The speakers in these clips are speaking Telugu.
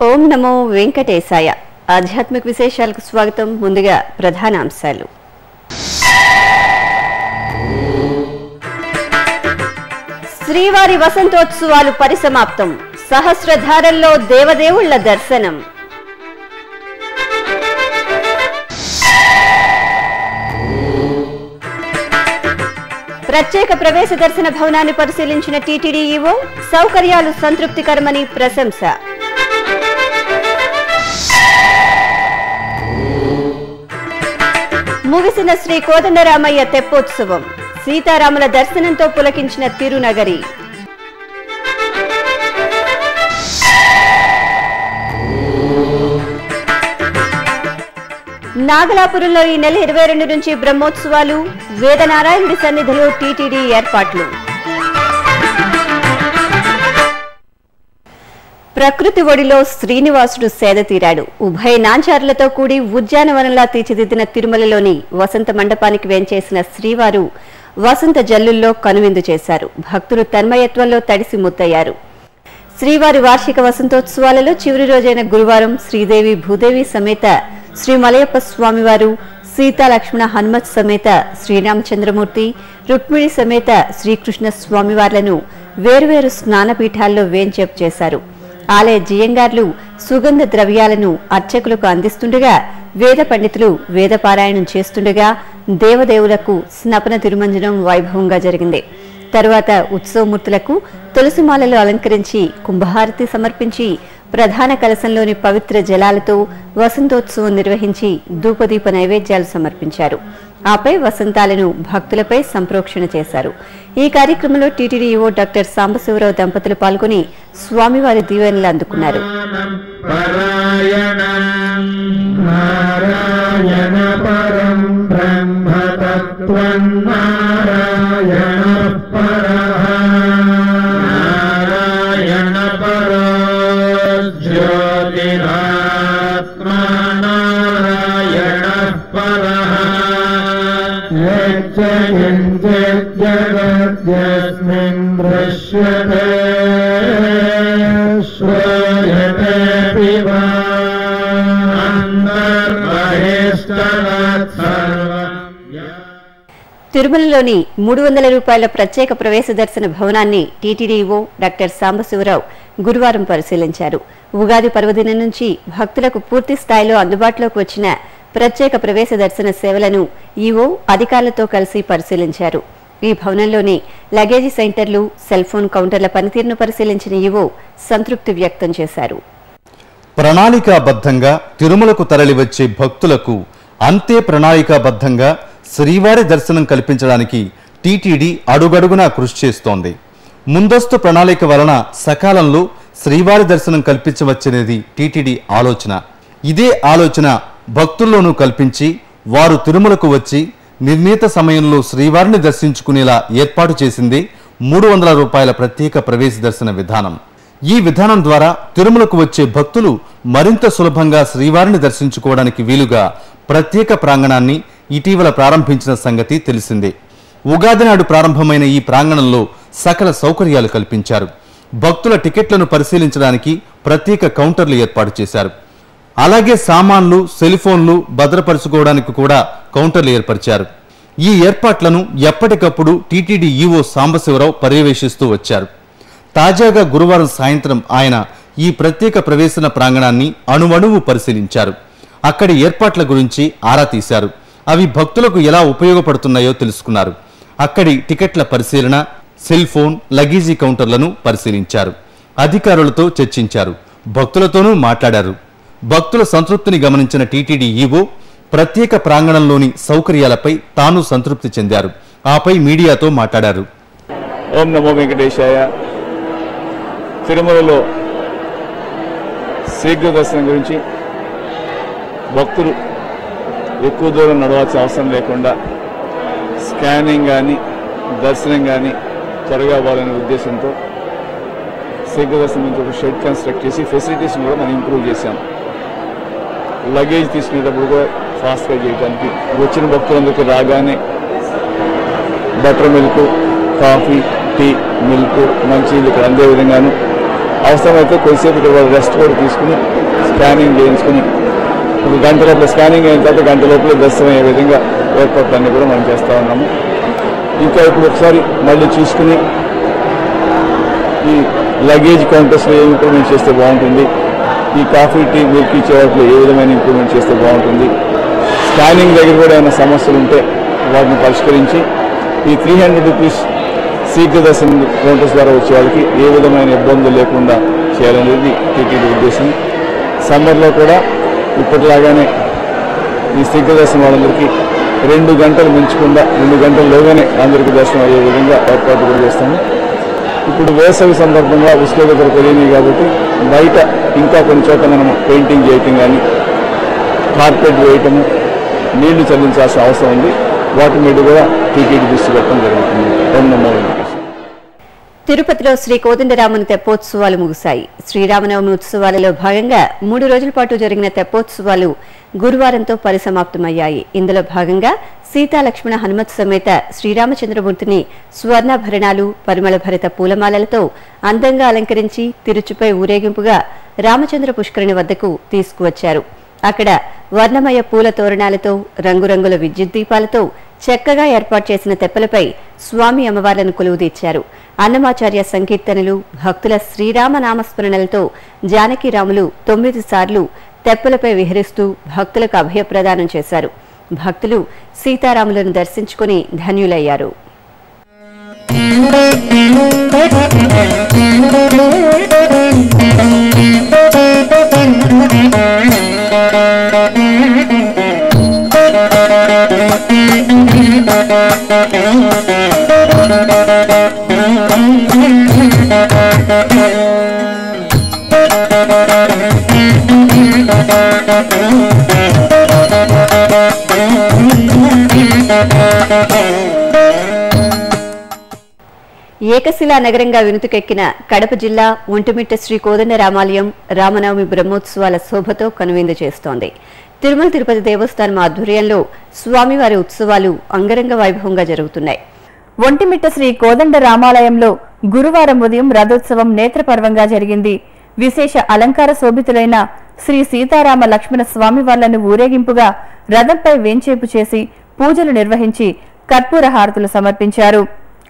ఓం నమో వెంకటేశాయ ఆధ్యాత్మిక విశేషాలకు స్వాగతం ముందుగా ప్రధాన అంశాలు శ్రీవారి వసంతోత్సవాలు పరిసమాప్తం సహస్రధారల్లో దేవదేవుళ్ల దర్శనం ప్రత్యేక ప్రవేశ దర్శన భవనాన్ని పరిశీలించిన టీటీడీ ఈవో సౌకర్యాలు సంతృప్తికరమని ప్రశంస ముగిసిన శ్రీ కోదండరామయ్య తెప్పోత్సవం సీతారాముల దర్శనంతో పులకించిన తిరునగరి నాగలాపురంలో ఈ నెల ఇరవై రెండు నుంచి బ్రహ్మోత్సవాలు వేదనారాయణుడి సన్నిధిలో టీటీడీ ఏర్పాట్లు ప్రకృతి ఒడిలో శ్రీనివాసుడు సేద తీరాడు ఉభయ నాంచారులతో కూడి ఉద్యానవనంలా తీర్చిదిద్దిన తిరుమలలోని వసంత మండపానికి వేంచేసిన శ్రీవారు వసంత జల్లుల్లో కనువిందు చేశారు భక్తులు తన్మయత్వంలో తడిసి ముద్దయ్యారు శ్రీవారి వార్షిక వసంతోత్సవాలలో చివరి రోజైన గురువారం శ్రీదేవి భూదేవి సమేత శ్రీ మలయప్ప స్వామివారు సీతా లక్ష్మణ హనుమత్ సమేత శ్రీరామచంద్రమూర్తి రుక్మిణి సమేత శ్రీకృష్ణ స్వామివార్లను వేర్వేరు స్నానపీఠాల్లో వేంచేపు చేశారు ఆలయ జియంగార్లు సుగంధ ద్రవ్యాలను అర్చకులకు అందిస్తుండగా వేద పండితులు వేదపారాయణం చేస్తుండగా దేవదేవులకు స్నపన తిరుమంజనం వైభవంగా జరిగింది తరువాత ఉత్సవమూర్తులకు తులసిమాలలు అలంకరించి కుంభహారతి సమర్పించి ప్రధాన కలశంలోని పవిత్ర జలాలతో వసంతోత్సవం నిర్వహించి ధూపదీప నైవేద్యాలు సమర్పించారు ఆపై వసంతాలను భక్తులపై సంప్రోక్షణ చేశారు ఈ కార్యక్రమంలో టీటీడీ ఈవో డాక్టర్ సాంబశివరావు దంపతులు పాల్గొని స్వామివారి దీవెనలు అందుకున్నారు పరాయణం నారాయణ పరం బ్రహ్మ తత్వం నారాయణ పర నారాయణ పరో జ్యోతిరాత్మా నారాయణ పర జగద్యస్మిన్ దృశ్యతే శ్రూయతే పిబా అంతర్బహిష్టవత్ సర్వం తిరుమలలోని మూడు వందల రూపాయల ప్రత్యేక ప్రవేశ దర్శన భవనాన్ని టీటీడీఓ డాక్టర్ సాంబశివరావు గురువారం పరిశీలించారు ఉగాది పర్వదినం నుంచి భక్తులకు పూర్తి స్థాయిలో అందుబాటులోకి వచ్చిన ప్రత్యేక ప్రవేశ దర్శన సేవలను ఈవో అధికారులతో కలిసి పరిశీలించారు ఈ భవనంలోని లగేజీ సెంటర్లు సెల్ ఫోన్ కౌంటర్ల పనితీరును పరిశీలించిన ఈవో సంతృప్తి వ్యక్తం చేశారు ప్రణాళికాబద్ధంగా తిరుమలకు తరలివచ్చే భక్తులకు అంతే ప్రణాళికాబద్ధంగా శ్రీవారి దర్శనం కల్పించడానికి టీటీడీ అడుగడుగునా కృషి చేస్తోంది ముందస్తు ప్రణాళిక వలన సకాలంలో శ్రీవారి దర్శనం కల్పించవచ్చనేది టీటీడీ ఆలోచన ఇదే ఆలోచన భక్తుల్లోనూ కల్పించి వారు తిరుమలకు వచ్చి నిర్ణీత సమయంలో శ్రీవారిని దర్శించుకునేలా ఏర్పాటు చేసింది మూడు వందల రూపాయల ప్రత్యేక ప్రవేశ దర్శన విధానం ఈ విధానం ద్వారా తిరుమలకు వచ్చే భక్తులు మరింత సులభంగా శ్రీవారిని దర్శించుకోవడానికి వీలుగా ప్రత్యేక ప్రాంగణాన్ని ఇటీవల ప్రారంభించిన సంగతి తెలిసిందే ఉగాది నాడు ప్రారంభమైన ఈ ప్రాంగణంలో సకల సౌకర్యాలు కల్పించారు భక్తుల టికెట్లను పరిశీలించడానికి ప్రత్యేక కౌంటర్లు ఏర్పాటు చేశారు అలాగే సామాన్లు సెల్ఫోన్లు భద్రపరుచుకోవడానికి కూడా కౌంటర్లు ఏర్పరిచారు ఈ ఏర్పాట్లను ఎప్పటికప్పుడు టీటీడీ ఈవో సాంబశివరావు పర్యవేక్షిస్తూ వచ్చారు తాజాగా గురువారం సాయంత్రం ఆయన ఈ ప్రత్యేక ప్రవేశన ప్రాంగణాన్ని అణువణువు పరిశీలించారు అక్కడి ఏర్పాట్ల గురించి ఆరా తీశారు అవి భక్తులకు ఎలా ఉపయోగపడుతున్నాయో తెలుసుకున్నారు అక్కడి టికెట్ల పరిశీలన సెల్ ఫోన్ లగేజీ కౌంటర్లను పరిశీలించారు అధికారులతో చర్చించారు భక్తులతోనూ మాట్లాడారు భక్తుల సంతృప్తిని గమనించిన టీటీడీ ఈవో ప్రత్యేక ప్రాంగణంలోని సౌకర్యాలపై తాను సంతృప్తి చెందారు ఆపై మీడియాతో మాట్లాడారు ఓం నమో వెంకటేశాయ తిరుమలలో శీఘ్ర దర్శనం గురించి భక్తులు ఎక్కువ దూరం నడవాల్సిన అవసరం లేకుండా స్కానింగ్ కానీ దర్శనం కానీ త్వరగా అవ్వాలనే ఉద్దేశంతో శీఘ్ర దర్శనం గురించి ఒక షెడ్ కన్స్ట్రక్ట్ చేసి ఫెసిలిటీస్ని కూడా మనం ఇంప్రూవ్ చేశాం లగేజ్ తీసుకునేటప్పుడు కూడా ఫాస్ట్గా చేయడానికి వచ్చిన భక్తులందరికీ రాగానే buttermilk coffee tea milk మంచినీళ్ళు ఇక్కడ అందే విధంగాను అవసరమైతే కొద్దిసేపు ఇక్కడ వాళ్ళు రెస్ట్ కూడా తీసుకుని స్కానింగ్ చేయించుకుని ఇప్పుడు గంట లోపల స్కానింగ్ అయిన తర్వాత గంట లోపల దర్శనం అయ్యే విధంగా ఏర్పాట్లన్నీ కూడా మనం చేస్తూ ఉన్నాము ఇంకా ఇప్పుడు ఒకసారి మళ్ళీ చూసుకుని ఈ లగేజ్ కౌంటర్స్లో ఏ ఇంప్రూవ్మెంట్ చేస్తే బాగుంటుంది ఈ కాఫీ టీ మిల్క్ ఇచ్చే వాటిలో ఏ విధమైన ఇంప్రూవ్మెంట్ చేస్తే బాగుంటుంది స్కానింగ్ దగ్గర కూడా ఏమైనా సమస్యలు ఉంటే వాటిని పరిష్కరించి ఈ త్రీ హండ్రెడ్ రూపీస్ శీఘ్ర దర్శనం కౌంటర్స్ ద్వారా వచ్చే వాళ్ళకి ఏ విధమైన ఇబ్బందులు లేకుండా చేయాలనేది టీటీడీ ఉద్దేశం సమ్మర్లో కూడా ఇప్పటిలాగానే ఈ శీఘ్ర దర్శనం వాళ్ళందరికీ రెండు గంటలు మించకుండా రెండు గంటల్లోగానే అందరికీ దర్శనం అయ్యే విధంగా ఏర్పాటు కూడా చేస్తాము ఇప్పుడు వేసవి సందర్భంగా ఉష్ణోగ్రతలు పెరిగినాయి కాబట్టి బయట ఇంకా కొన్ని చోట్ల మనం పెయింటింగ్ చేయటం కానీ కార్పెట్ వేయటము నీళ్లు చల్లించాల్సిన అవసరం ఉంది వాటి మీద కూడా టీటీడీ దృష్టి పెట్టడం జరుగుతుంది రెండు మూడు తిరుపతిలో శ్రీ కోదండరాముని తెప్పోత్సవాలు ముగిశాయి శ్రీరామనవమి ఉత్సవాలలో భాగంగా మూడు రోజుల పాటు జరిగిన తెప్పోత్సవాలు గురువారంతో పరిసమాప్తమయ్యాయి ఇందులో భాగంగా సీతా లక్ష్మణ హనుమత్ సమేత శ్రీరామచంద్రమూర్తిని స్వర్ణాభరణాలు పరిమళ భరిత పూలమాలలతో అందంగా అలంకరించి తిరుచుపై ఊరేగింపుగా రామచంద్ర పుష్కరిణి వద్దకు తీసుకువచ్చారు అక్కడ వర్ణమయ పూల తోరణాలతో రంగురంగుల విద్యుత్ దీపాలతో చక్కగా ఏర్పాటు చేసిన తెప్పలపై స్వామి అమ్మవార్లను కొలువుదీర్చారు అన్నమాచార్య సంకీర్తనలు భక్తుల శ్రీరామ నామస్మరణలతో జానకిరాములు తొమ్మిది సార్లు తెప్పలపై విహరిస్తూ భక్తులకు అభయప్రదానం చేశారు భక్తులు సీతారాములను దర్శించుకుని ధన్యులయ్యారు ఏకశిలా నగరంగా వినుతుకెక్కిన కడప జిల్లా ఒంటిమిట్ట శ్రీ కోదండ రామాలయం రామనవమి బ్రహ్మోత్సవాల శోభతో కనువిందు చేస్తోంది తిరుమల తిరుపతి దేవస్థానం ఆధ్వర్యంలో స్వామివారి ఉత్సవాలు అంగరంగ వైభవంగా జరుగుతున్నాయి ఒంటిమిట్ట శ్రీ కోదండ రామాలయంలో గురువారం ఉదయం రథోత్సవం నేత్రపర్వంగా జరిగింది విశేష అలంకార శోభితులైన శ్రీ సీతారామ లక్ష్మణ స్వామివార్లను ఊరేగింపుగా రథంపై వేంచేపు చేసి పూజలు నిర్వహించి కర్పూర హారతులు సమర్పించారు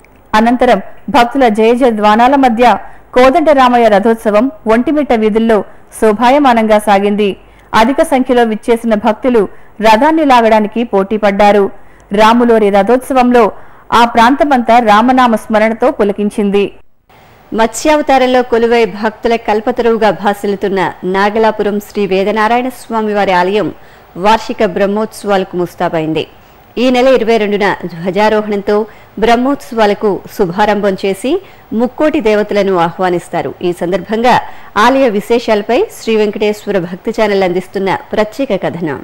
అనంతరం భక్తుల జయ జయధ్వానాల మధ్య కోదండరామయ్య రథోత్సవం ఒంటిమిట్ట వీధుల్లో శోభాయమానంగా సాగింది అధిక సంఖ్యలో విచ్చేసిన భక్తులు రథాన్ని లాగడానికి పోటీపడ్డారు రాములోరి రథోత్సవంలో ఆ ప్రాంతమంతా రామనామ స్మరణతో పులకించింది మత్స్యావతారంలో కొలువై భక్తుల కల్పతరువుగా భాసిల్లుతున్న నాగలాపురం శ్రీ వేదనారాయణ స్వామి వారి ఆలయం వార్షిక బ్రహ్మోత్సవాలకు ముస్తాబైంది ఈ నెల ఇరవై రెండున ధ్వజారోహణంతో బ్రహ్మోత్సవాలకు శుభారంభం చేసి ముక్కోటి దేవతలను ఆహ్వానిస్తారు ఈ సందర్భంగా ఆలయ విశేషాలపై శ్రీ వెంకటేశ్వర భక్తి ఛానల్ అందిస్తున్న ప్రత్యేక కథనం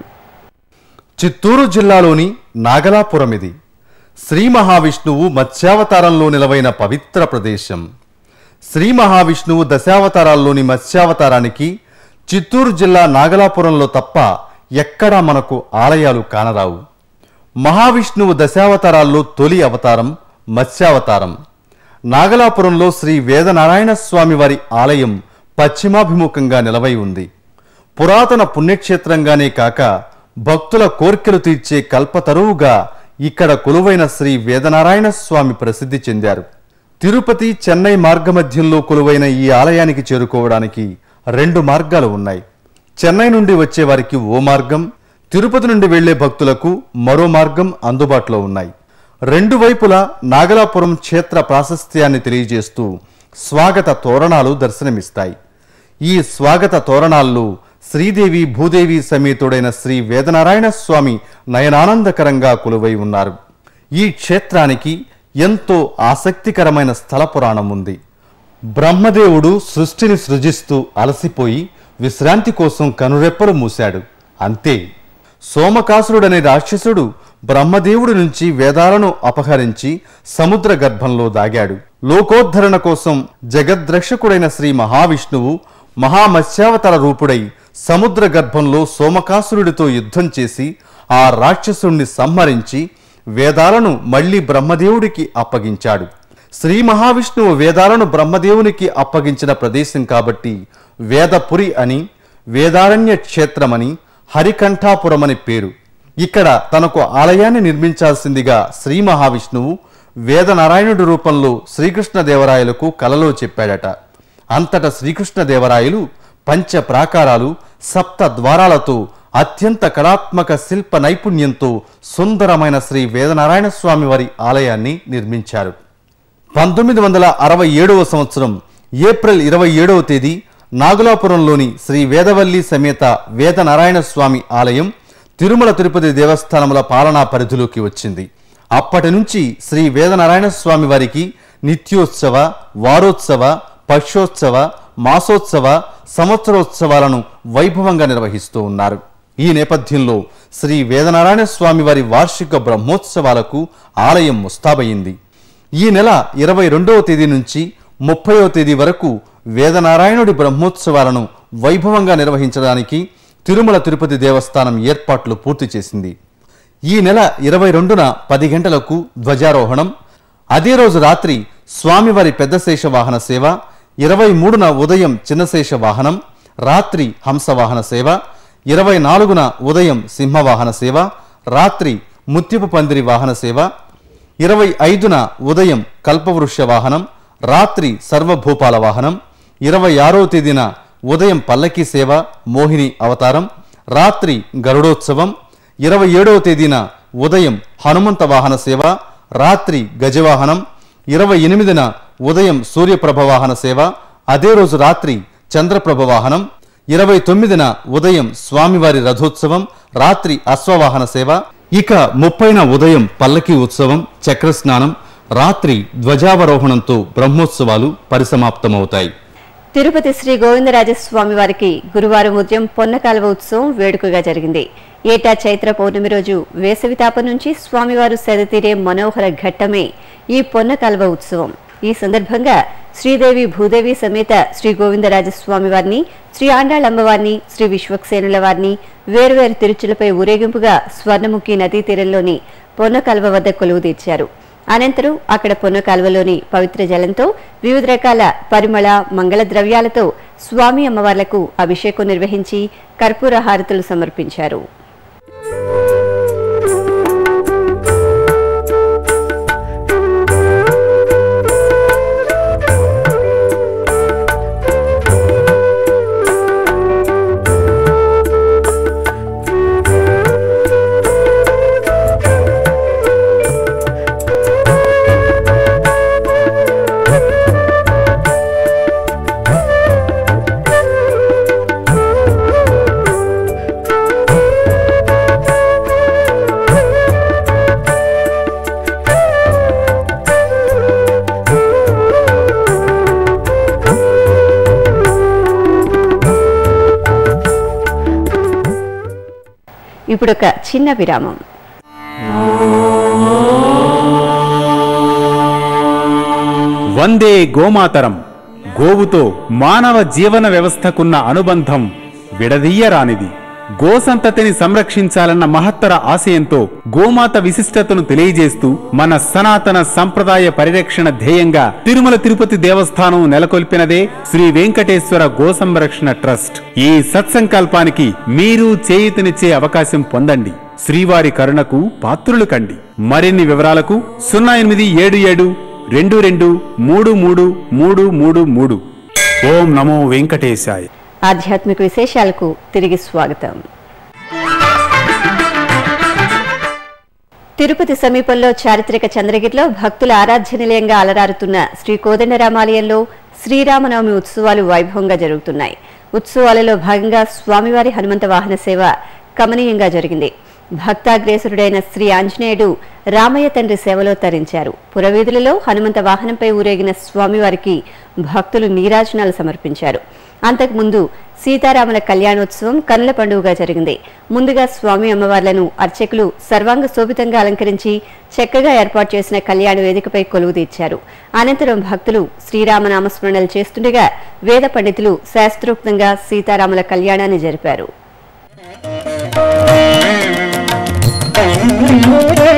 చిత్తూరు జిల్లాలోని నాగలాపురం ఇది శ్రీ మహావిష్ణువు మత్స్యావతారంలో నిలవైన పవిత్ర ప్రదేశం శ్రీ మహావిష్ణువు దశావతారాల్లోని మత్స్యావతారానికి చిత్తూరు జిల్లా నాగలాపురంలో తప్ప ఎక్కడా మనకు ఆలయాలు కానరావు మహావిష్ణువు దశావతారాల్లో తొలి అవతారం మత్స్యావతారం నాగలాపురంలో శ్రీ వేదనారాయణ స్వామి వారి ఆలయం పశ్చిమాభిముఖంగా నిలవై ఉంది పురాతన పుణ్యక్షేత్రంగానే కాక భక్తుల కోర్కెలు తీర్చే కల్పతరువుగా ఇక్కడ కొలువైన శ్రీ వేదనారాయణ స్వామి ప్రసిద్ధి చెందారు తిరుపతి చెన్నై మార్గమధ్యంలో కొలువైన ఈ ఆలయానికి చేరుకోవడానికి రెండు మార్గాలు ఉన్నాయి చెన్నై నుండి వచ్చే వారికి ఓ మార్గం తిరుపతి నుండి వెళ్లే భక్తులకు మరో మార్గం అందుబాటులో ఉన్నాయి రెండు వైపులా నాగలాపురం క్షేత్ర ప్రాశస్త్యాన్ని తెలియజేస్తూ స్వాగత తోరణాలు దర్శనమిస్తాయి ఈ స్వాగత తోరణాల్లో శ్రీదేవి భూదేవి సమేతుడైన శ్రీ వేదనారాయణ స్వామి నయనానందకరంగా కొలువై ఉన్నారు ఈ క్షేత్రానికి ఎంతో ఆసక్తికరమైన స్థల పురాణం ఉంది బ్రహ్మదేవుడు సృష్టిని సృజిస్తూ అలసిపోయి విశ్రాంతి కోసం కనురెప్పలు మూశాడు అంతే సోమకాసురుడనే రాక్షసుడు బ్రహ్మదేవుడి నుంచి వేదాలను అపహరించి సముద్ర గర్భంలో దాగాడు లోకోద్ధరణ కోసం జగద్రక్షకుడైన శ్రీ మహావిష్ణువు మహామత్స్యావతార రూపుడై సముద్ర గర్భంలో సోమకాసురుడితో యుద్ధం చేసి ఆ రాక్షసుణ్ణి సంహరించి వేదాలను మళ్లీ బ్రహ్మదేవుడికి అప్పగించాడు శ్రీ మహావిష్ణువు వేదాలను బ్రహ్మదేవునికి అప్పగించిన ప్రదేశం కాబట్టి వేదపురి అని వేదారణ్య క్షేత్రమని హరికంఠాపురమని పేరు ఇక్కడ తనకు ఆలయాన్ని నిర్మించాల్సిందిగా శ్రీ మహావిష్ణువు వేదనారాయణుడి రూపంలో శ్రీకృష్ణదేవరాయలకు కలలో చెప్పాడట అంతట శ్రీకృష్ణదేవరాయలు పంచ ప్రాకారాలు సప్త ద్వారాలతో అత్యంత కళాత్మక శిల్ప నైపుణ్యంతో సుందరమైన శ్రీ వేదనారాయణ స్వామి వారి ఆలయాన్ని నిర్మించారు పంతొమ్మిది వందల అరవై ఏడవ సంవత్సరం ఏప్రిల్ ఇరవై ఏడవ తేదీ నాగులాపురంలోని శ్రీ వేదవల్లి సమేత వేదనారాయణ స్వామి ఆలయం తిరుమల తిరుపతి దేవస్థానముల పాలనా పరిధిలోకి వచ్చింది అప్పటి నుంచి శ్రీ వేదనారాయణ స్వామి వారికి నిత్యోత్సవ వారోత్సవ పక్షోత్సవ మాసోత్సవ సంవత్సరోత్సవాలను వైభవంగా నిర్వహిస్తూ ఉన్నారు ఈ నేపథ్యంలో శ్రీ వేదనారాయణ స్వామి వారి వార్షిక బ్రహ్మోత్సవాలకు ఆలయం ముస్తాబయింది ఈ నెల ఇరవై రెండవ తేదీ నుంచి ముప్పైవ తేదీ వరకు వేదనారాయణుడి బ్రహ్మోత్సవాలను వైభవంగా నిర్వహించడానికి తిరుమల తిరుపతి దేవస్థానం ఏర్పాట్లు పూర్తి చేసింది ఈ నెల ఇరవై రెండున పది గంటలకు ధ్వజారోహణం అదే రోజు రాత్రి స్వామివారి పెద్దశేష వాహన సేవ ఇరవై మూడున ఉదయం చిన్నశేష వాహనం రాత్రి హంసవాహన సేవ ఇరవై నాలుగున ఉదయం సింహవాహన సేవ రాత్రి ముత్యపు పందిరి వాహన సేవ ఇరవై ఐదున ఉదయం కల్పవృక్ష వాహనం రాత్రి సర్వభూపాల వాహనం ఇరవై ఆరో తేదీన ఉదయం పల్లకి సేవ మోహిని అవతారం రాత్రి గరుడోత్సవం ఇరవై ఏడవ తేదీన ఉదయం హనుమంత వాహన సేవ రాత్రి గజవాహనం ఇరవై ఎనిమిదిన ఉదయం సూర్యప్రభ వాహన సేవ అదే రోజు రాత్రి చంద్రప్రభ వాహనం ఇరవై తొమ్మిదిన ఉదయం స్వామివారి రథోత్సవం రాత్రి అశ్వవాహన సేవ ఇక ముప్పైన ఉదయం పల్లకి ఉత్సవం చక్రస్నానం రాత్రి ధ్వజావరోహణంతో బ్రహ్మోత్సవాలు పరిసమాప్తమవుతాయి తిరుపతి శ్రీ గోవిందరాజస్వామి వారికి గురువారం ఉదయం పొన్నకాలువ ఉత్సవం వేడుకగా జరిగింది ఏటా చైత్ర పౌర్ణమి రోజు వేసవి తాపం నుంచి స్వామివారు సెదతీరే మనోహర ఘట్టమే ఈ పొన్నకాలువ ఉత్సవం ఈ సందర్భంగా శ్రీదేవి భూదేవి సమేత శ్రీ గోవిందరాజస్వామి వారిని శ్రీ ఆండాళ్ అమ్మవారిని శ్రీ విశ్వక్సేనుల వారిని వేర్వేరు తిరుచులపై ఊరేగింపుగా స్వర్ణముఖి నదీ తీరంలోని పొన్నకాలువ వద్ద కొలువు తీర్చారు అనంతరం అక్కడ పొన్న కాలువలోని పవిత్ర జలంతో వివిధ రకాల పరిమళ మంగళ ద్రవ్యాలతో స్వామి అమ్మవార్లకు అభిషేకం నిర్వహించి కర్పూర హారతులు సమర్పించారు ఇప్పుడొక చిన్న విరామం వందే గోమాతరం గోవుతో మానవ జీవన వ్యవస్థకున్న అనుబంధం విడదీయరానిది గోసంతతిని సంరక్షించాలన్న మహత్తర ఆశయంతో గోమాత విశిష్టతను తెలియజేస్తూ మన సనాతన సంప్రదాయ పరిరక్షణ ధ్యేయంగా తిరుమల తిరుపతి దేవస్థానం నెలకొల్పినదే శ్రీ వెంకటేశ్వర గో సంరక్షణ ట్రస్ట్ ఈ సత్సంకల్పానికి మీరు చేయూతనిచ్చే అవకాశం పొందండి శ్రీవారి కరుణకు పాత్రులు కండి మరిన్ని వివరాలకు సున్నా ఎనిమిది ఏడు ఏడు రెండు రెండు మూడు మూడు మూడు మూడు మూడు ఓం నమో వెంకటేశాయ ఆధ్యాత్మిక విశేషాలకు తిరిగి స్వాగతం తిరుపతి సమీపంలో చారిత్రక చంద్రగిరిలో భక్తుల ఆరాధ్య నిలయంగా అలరారుతున్న శ్రీ కోదండరామాలయంలో శ్రీరామనవమి ఉత్సవాలు వైభవంగా జరుగుతున్నాయి ఉత్సవాలలో భాగంగా స్వామివారి హనుమంత వాహన సేవ కమనీయంగా జరిగింది భక్తాగ్రేసురుడైన శ్రీ ఆంజనేయుడు రామయ్య తండ్రి సేవలో తరించారు పురవీధులలో హనుమంత వాహనంపై ఊరేగిన స్వామివారికి భక్తులు నీరాజనాలు సమర్పించారు అంతకుముందు సీతారాముల కళ్యాణోత్సవం కనుల పండుగగా జరిగింది ముందుగా స్వామి అమ్మవార్లను అర్చకులు సర్వాంగ శోభితంగా అలంకరించి చక్కగా ఏర్పాటు చేసిన కళ్యాణ వేదికపై కొలువు తీర్చారు అనంతరం భక్తులు శ్రీరామనామస్మరణలు చేస్తుండగా వేద పండితులు శాస్త్రోక్తంగా సీతారాముల కళ్యాణాన్ని జరిపారు Thank you.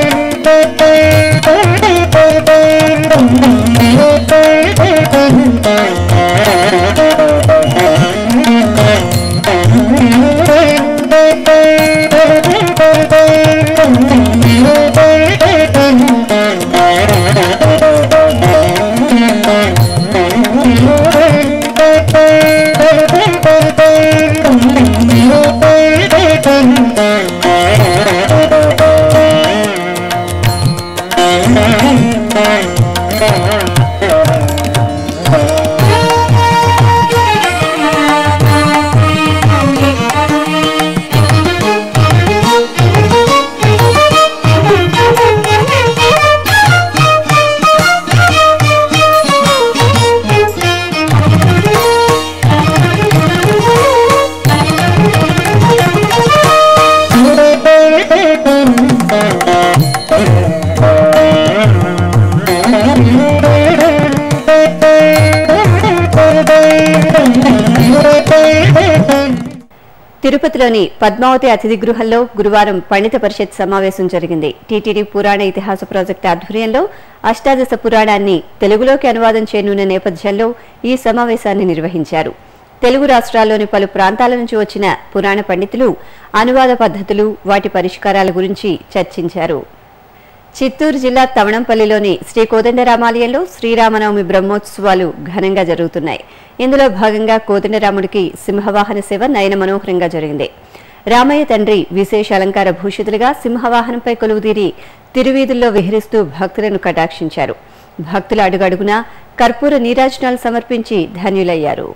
తిరుపతిలోని పద్మావతి అతిథి గృహంలో గురువారం పండిత పరిషత్ సమావేశం జరిగింది టీటీడీ పురాణ ఇతిహాస ప్రాజెక్టు ఆధ్వర్యంలో అష్టాదశ పురాణాన్ని తెలుగులోకి అనువాదం చేయనున్న నేపథ్యంలో ఈ సమావేశాన్ని నిర్వహించారు తెలుగు రాష్ట్రాల్లోని పలు ప్రాంతాల నుంచి వచ్చిన పురాణ పండితులు అనువాద పద్ధతులు వాటి పరిష్కారాల గురించి చర్చించారు చిత్తూరు జిల్లా తవణంపల్లిలోని శ్రీ కోదండరామాలయంలో శ్రీరామనవమి బ్రహ్మోత్సవాలు ఘనంగా జరుగుతున్నాయి ఇందులో భాగంగా కోదండరాముడికి సింహవాహన సేవ నయన మనోహరంగా జరిగింది రామయ్య తండ్రి విశేష అలంకార భూషితులుగా సింహవాహనంపై కొలువుదీరి తిరువీధుల్లో విహరిస్తూ భక్తులను కటాక్షించారు భక్తుల అడుగడుగునా కర్పూర నీరాజనాలు సమర్పించి ధన్యులయ్యారు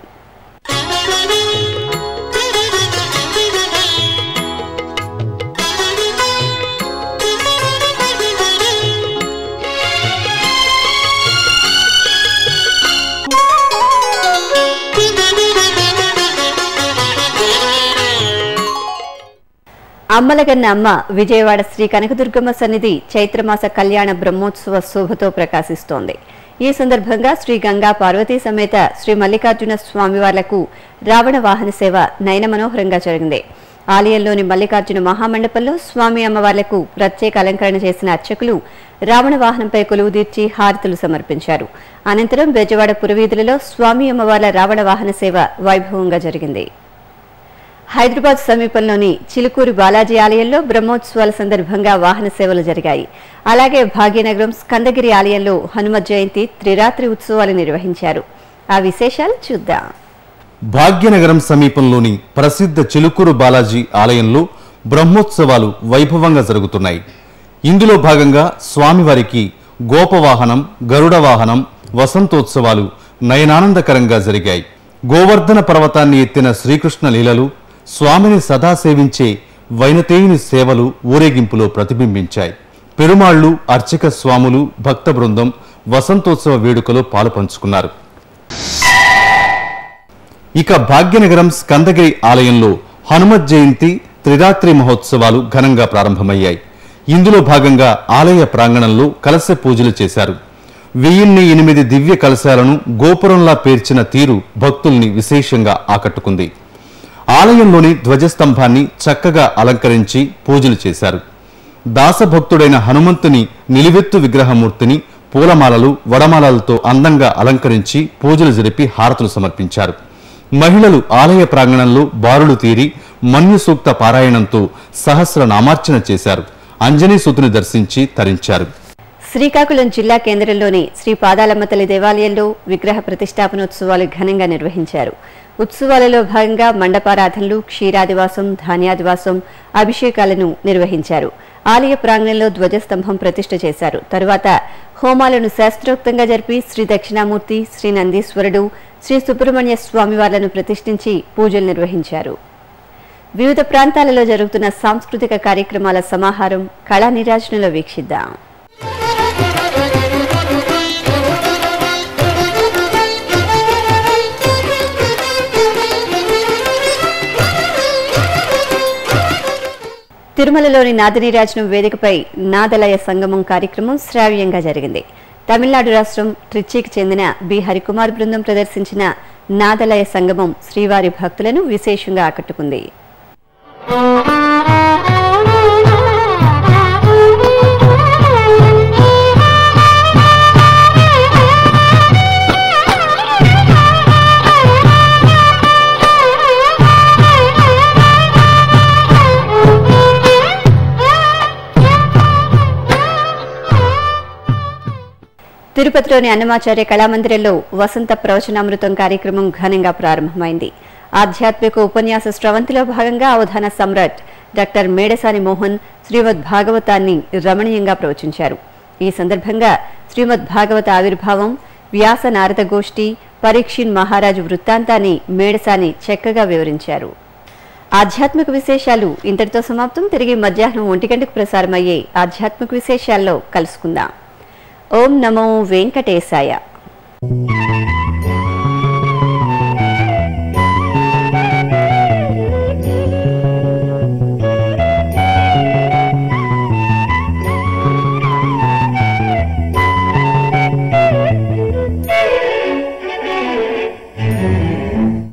అమ్మలగన్న అమ్మ విజయవాడ శ్రీ కనకదుర్గమ్మ సన్నిధి చైత్రమాస కళ్యాణ బ్రహ్మోత్సవ శోభతో ప్రకాశిస్తోంది ఈ సందర్భంగా శ్రీ గంగా పార్వతీ సమేత శ్రీ మల్లికార్జున స్వామివార్లకు రావణ వాహన సేవ నయన మనోహరంగా జరిగింది ఆలయంలోని మల్లికార్జున మహామండపంలో స్వామి అమ్మవార్లకు ప్రత్యేక అలంకరణ చేసిన అర్చకులు రావణ వాహనంపై కొలువుదీర్చి హారతులు సమర్పించారు అనంతరం బెజవాడ పురవీధులలో స్వామి అమ్మవార్ల రావణ వాహన సేవ వైభవంగా జరిగింది హైదరాబాద్ సమీపంలోని చిలుకూరు బాలాజీ ఆలయంలో బ్రహ్మోత్సవాల సందర్భంగా వాహన సేవలు జరిగాయి అలాగే భాగ్యనగరం స్కందగిరి ఆలయంలో హనుమత్ జయంతి త్రిరాత్రి ఉత్సవాలు నిర్వహించారు ఆ విశేషాలు చూద్దాం భాగ్యనగరం సమీపంలోని ప్రసిద్ధ చిలుకూరు బాలాజీ ఆలయంలో బ్రహ్మోత్సవాలు వైభవంగా జరుగుతున్నాయి ఇందులో భాగంగా స్వామివారికి గోపవాహనం గరుడ వాహనం వసంతోత్సవాలు నయనానందకరంగా జరిగాయి గోవర్ధన పర్వతాన్ని ఎత్తిన శ్రీకృష్ణ లీలలు స్వామిని సదా సేవించే వైనతేయుని సేవలు ఊరేగింపులో ప్రతిబింబించాయి పెరుమాళ్లు అర్చక స్వాములు భక్త బృందం వసంతోత్సవ వేడుకలో పాలు పంచుకున్నారు ఇక భాగ్యనగరం స్కందగిరి ఆలయంలో హనుమత్ జయంతి త్రిరాత్రి మహోత్సవాలు ఘనంగా ప్రారంభమయ్యాయి ఇందులో భాగంగా ఆలయ ప్రాంగణంలో కలశ పూజలు చేశారు వెయ్యిన్ని ఎనిమిది దివ్య కలశాలను గోపురంలా పేర్చిన తీరు భక్తుల్ని విశేషంగా ఆకట్టుకుంది ఆలయంలోని ధ్వజస్తంభాన్ని చక్కగా అలంకరించి పూజలు చేశారు దాసభక్తుడైన హనుమంతుని నిలువెత్తు విగ్రహమూర్తిని పూలమాలలు వడమాలలతో అందంగా అలంకరించి పూజలు జరిపి హారతులు సమర్పించారు మహిళలు ఆలయ ప్రాంగణంలో బారులు తీరి మన్యు సూక్త పారాయణంతో సహస్ర నామార్చన చేశారు అంజనీ సుతుని దర్శించి తరించారు శ్రీకాకుళం జిల్లా కేంద్రంలోని శ్రీ పాదాలమ్మ తల్లి దేవాలయంలో విగ్రహ ప్రతిష్టాపనోత్సవాలు ఘనంగా నిర్వహించారు ఉత్సవాలలో భాగంగా మండపారాధనలు క్షీరాదివాసం ధాన్యాదివాసం అభిషేకాలను నిర్వహించారు ఆలయ ప్రాంగణంలో ధ్వజస్తంభం ప్రతిష్ఠ చేశారు తరువాత హోమాలను శాస్త్రోక్తంగా జరిపి శ్రీ దక్షిణామూర్తి శ్రీ నందీశ్వరుడు శ్రీ సుబ్రహ్మణ్య స్వామి వార్లను ప్రతిష్ఠించి పూజలు నిర్వహించారు వివిధ ప్రాంతాలలో జరుగుతున్న సాంస్కృతిక కార్యక్రమాల సమాహారం కళా నిరాజనలో వీక్షిద్దాం తిరుమలలోని నాదనీరాజనం వేదికపై నాదలయ సంగమం కార్యక్రమం శ్రావ్యంగా జరిగింది తమిళనాడు రాష్ట్రం ట్రిచ్చికి చెందిన బి హరికుమార్ బృందం ప్రదర్శించిన నాదలయ సంగమం శ్రీవారి భక్తులను విశేషంగా ఆకట్టుకుంది Thank you. తిరుపతిలోని అన్నమాచార్య కళామందిరంలో వసంత ప్రవచనామృతం కార్యక్రమం ఘనంగా ప్రారంభమైంది ఆధ్యాత్మిక ఉపన్యాస స్రవంతిలో భాగంగా అవధాన సమ్రాట్ డాక్టర్ మేడసాని మోహన్ శ్రీమద్ భాగవతాన్ని రమణీయంగా ప్రవచించారు ఈ సందర్భంగా శ్రీమద్ భాగవత ఆవిర్భావం వ్యాస నారద గోష్ఠి పరీక్షిన్ మహారాజు వృత్తాంతాన్ని మేడసాని చక్కగా వివరించారు ఆధ్యాత్మిక విశేషాలు ఇంతటితో సమాప్తం తిరిగి మధ్యాహ్నం ఒంటి గంటకు ప్రసారమయ్యే ఆధ్యాత్మిక విశేషాల్లో కలుసుకుందాం ఓం నమో వెంకటేశాయ Thank you.